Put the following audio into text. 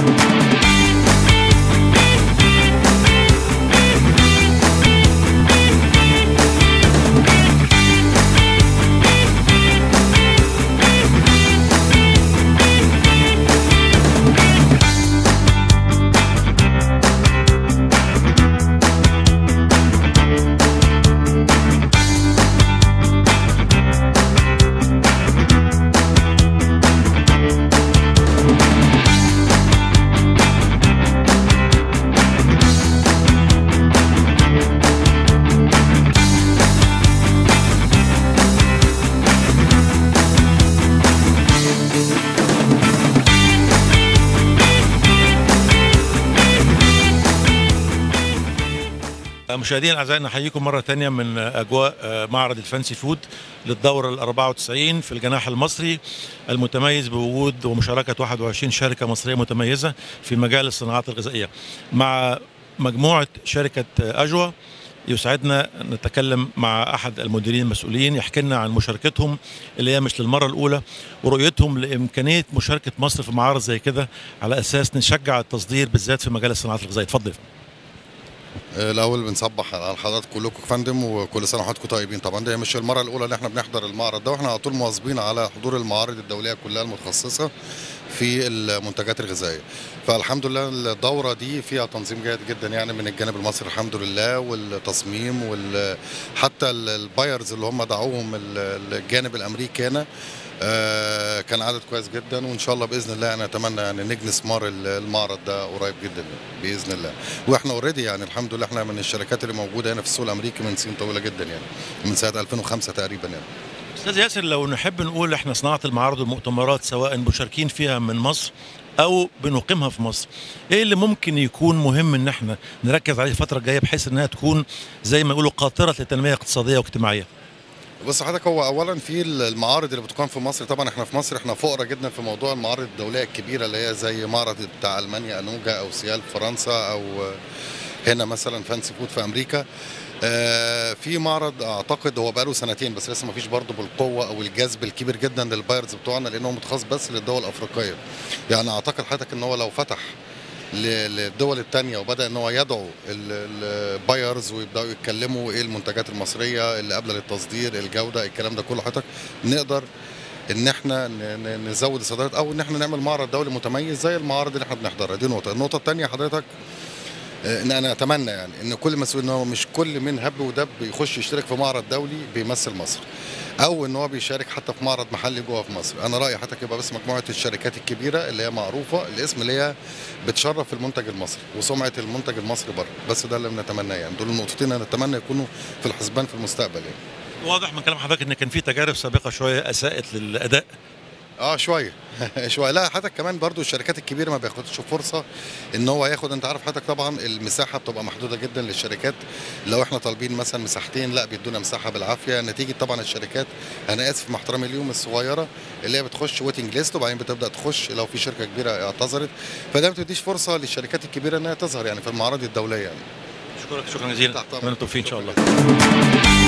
مشاهدينا الاعزاء نحييكم مره ثانيه من اجواء معرض الفانسي فود للدوره ال 94 في الجناح المصري المتميز بوجود ومشاركه 21 شركه مصريه متميزه في مجال الصناعات الغذائيه مع مجموعه شركه اجوا يسعدنا نتكلم مع احد المديرين المسؤولين يحكي لنا عن مشاركتهم اللي هي مش للمره الاولى ورؤيتهم لامكانيه مشاركه مصر في معارض زي كده على اساس نشجع التصدير بالذات في مجال الصناعات الغذائيه اتفضل الاول بنصبح على حضراتكم كلكم يا فندم وكل سنه وحضراتكم طيبين طبعا دي مش المره الاولى اللي احنا بنحضر المعرض ده واحنا على طول مواظبين على حضور المعارض الدوليه كلها المتخصصه في المنتجات الغذائيه فالحمد لله الدوره دي فيها تنظيم جيد جدا يعني من الجانب المصري الحمد لله والتصميم وحتى البايرز اللي هم دعوهم الجانب الامريكي هنا آه كان عدد كويس جدا وان شاء الله باذن الله انا اتمنى يعني نجني ثمار المعرض ده قريب جدا باذن الله واحنا اوريدي يعني الحمد لله احنا من الشركات اللي موجوده هنا في السوق الامريكي من سنين طويله جدا يعني من سنه 2005 تقريبا يعني استاذ ياسر لو نحب نقول احنا صناعه المعارض والمؤتمرات سواء مشاركين فيها من مصر او بنقيمها في مصر ايه اللي ممكن يكون مهم ان احنا نركز عليه الفتره الجايه بحيث انها تكون زي ما يقولوا قاطره للتنميه الاقتصاديه واجتماعيه بص حضرتك هو اولا في المعارض اللي بتقام في مصر طبعا احنا في مصر احنا فقراء جدا في موضوع المعارض الدوليه الكبيره اللي هي زي معرض بتاع المانيا انوجا او سيال في فرنسا او هنا مثلا فانسي فود في امريكا آه في معرض اعتقد هو بقاله سنتين بس لسه ما فيش برضه بالقوه او الجذب الكبير جدا للبايرز بتوعنا لانه متخصص بس للدول الافريقيه يعني اعتقد حضرتك ان هو لو فتح للدول الثانيه وبدا ان هو يدعو البايرز ويبداوا يتكلموا ايه المنتجات المصريه اللي قابله للتصدير الجوده الكلام ده كله حضرتك نقدر ان احنا نزود الصادرات او ان احنا نعمل معرض دولي متميز زي المعارض اللي احنا بنحضرها دي نقطه النقطه الثانيه حضرتك ان انا اتمنى يعني ان كل مسؤول ان هو مش كل من هب ودب يخش يشترك في معرض دولي بيمثل مصر او ان هو بيشارك حتى في معرض محلي جوه في مصر انا رايي حضرتك يبقى بس مجموعه الشركات الكبيره اللي هي معروفه الاسم اللي هي بتشرف المنتج المصري وسمعه المنتج المصري بره بس ده اللي بنتمناه يعني دول النقطتين انا اتمنى يكونوا في الحسبان في المستقبل يعني واضح من كلام حضرتك ان كان في تجارب سابقه شويه اساءت للاداء اه شويه شويه لا حضرتك كمان برضو الشركات الكبيره ما بياخدش فرصه ان هو ياخد انت عارف حضرتك طبعا المساحه بتبقى محدوده جدا للشركات لو احنا طالبين مثلا مساحتين لا بيدونا مساحه بالعافيه نتيجه طبعا الشركات انا اسف مع احترامي اليوم الصغيره اللي هي بتخش ويتنج ليست وبعدين بتبدا تخش لو في شركه كبيره اعتذرت فده ما بتديش فرصه للشركات الكبيره انها تظهر يعني في المعارض الدوليه يعني اشكرك شكرا جزيلا اتمنى التوفيق ان شاء الله